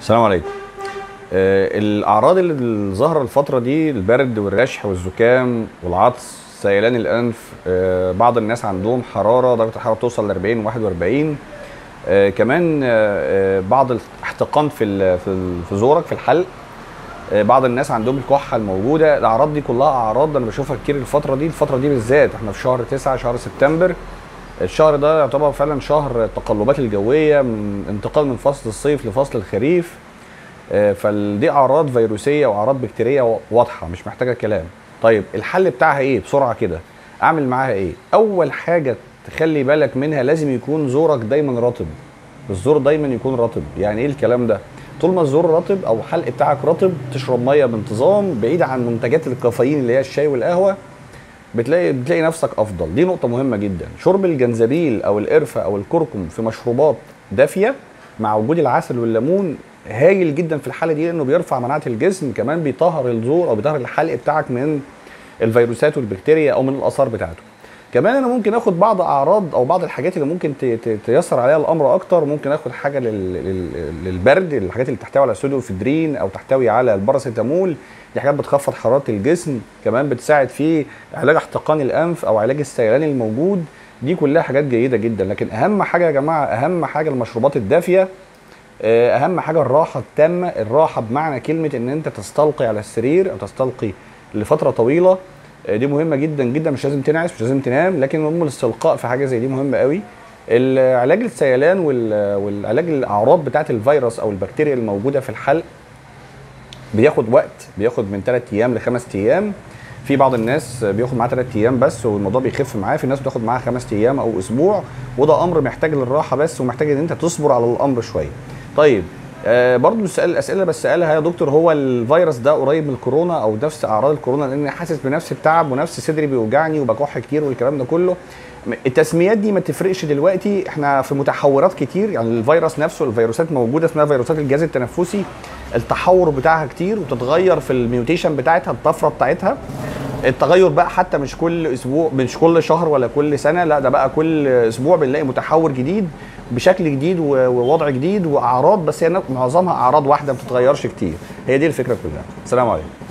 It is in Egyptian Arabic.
السلام عليكم آه، الاعراض اللي ظاهره الفتره دي البرد والرشح والزكام والعطس سيلان الانف آه، بعض الناس عندهم حراره درجه الحراره توصل ل 40 41 آه، كمان آه، آه، بعض الاحتقان في ال- في ال- في زورك في الحلق آه، بعض الناس عندهم الكحه الموجوده الاعراض دي كلها اعراض انا بشوفها كتير الفتره دي الفتره دي بالذات احنا في شهر 9 شهر سبتمبر الشهر ده يعتبر فعلا شهر التقلبات الجويه من انتقال من فصل الصيف لفصل الخريف آه، فدي اعراض فيروسيه واعراض بكتيريه واضحه مش محتاجه كلام طيب الحل بتاعها ايه بسرعه كده اعمل معاها ايه اول حاجه تخلي بالك منها لازم يكون زورك دايما رطب الزور دايما يكون رطب يعني ايه الكلام ده طول ما الزور رطب او الحلق بتاعك رطب تشرب ميه بانتظام بعيد عن منتجات الكافيين اللي هي الشاي والقهوه بتلاقي بتلاقي نفسك افضل دي نقطه مهمه جدا شرب الجنزبيل او القرفه او الكركم في مشروبات دافيه مع وجود العسل والليمون هايل جدا في الحاله دي لانه بيرفع مناعه الجسم كمان بيطهر الزور او بيطهر الحلق بتاعك من الفيروسات والبكتيريا او من الاثار بتاعته كمان انا ممكن اخد بعض اعراض او بعض الحاجات اللي ممكن ت- ت- تيسر عليها الامر اكتر ممكن اخد حاجه لل- لل- للبرد الحاجات اللي تحتوي على سودوفيدرين او تحتوي على الباراسيتامول دي حاجات بتخفض حراره الجسم كمان بتساعد في علاج احتقان الانف او علاج السيلان الموجود دي كلها حاجات جيده جدا لكن اهم حاجه يا جماعه اهم حاجه المشروبات الدافيه آه، اهم حاجه الراحه التامه الراحه بمعنى كلمه ان انت تستلقي على السرير او تستلقي لفتره طويله آه، دي مهمه جدا جدا مش لازم تنعس مش لازم تنام لكن مهم الاستلقاء في حاجه زي دي مهمه قوي العلاج السيلان وال- والعلاج الاعراض بتاعه الفيروس او البكتيريا الموجوده في الحلق بياخد وقت بياخد من 3 ايام لخمس ايام في بعض الناس بياخد معاه 3 ايام بس والموضوع بيخف معاه في ناس بتاخد معاها خمس ايام او اسبوع وده امر محتاج للراحه بس ومحتاج ان انت تصبر على الامر شويه طيب آه برضو السؤال الاسئله بس سالها يا دكتور هو الفيروس ده قريب من الكورونا او نفس اعراض الكورونا لان حاسس بنفس التعب ونفس صدري بيوجعني وبكح كتير والكلام ده كله م- التسميات دي ما تفرقش دلوقتي احنا في متحورات كتير يعني الفيروس نفسه الفيروسات موجوده اسمها فيروسات الجهاز التنفسي التحور بتاعها كتير وتتغير في الميوتيشن بتاعتها الطفره بتاعتها التغير بقى حتى مش كل اسبوع مش كل شهر ولا كل سنه لا ده بقى كل اسبوع بنلاقي متحور جديد بشكل جديد و- ووضع جديد واعراض بس هي معظمها اعراض واحده ما بتتغيرش كتير هي دي الفكره كلها السلام عليكم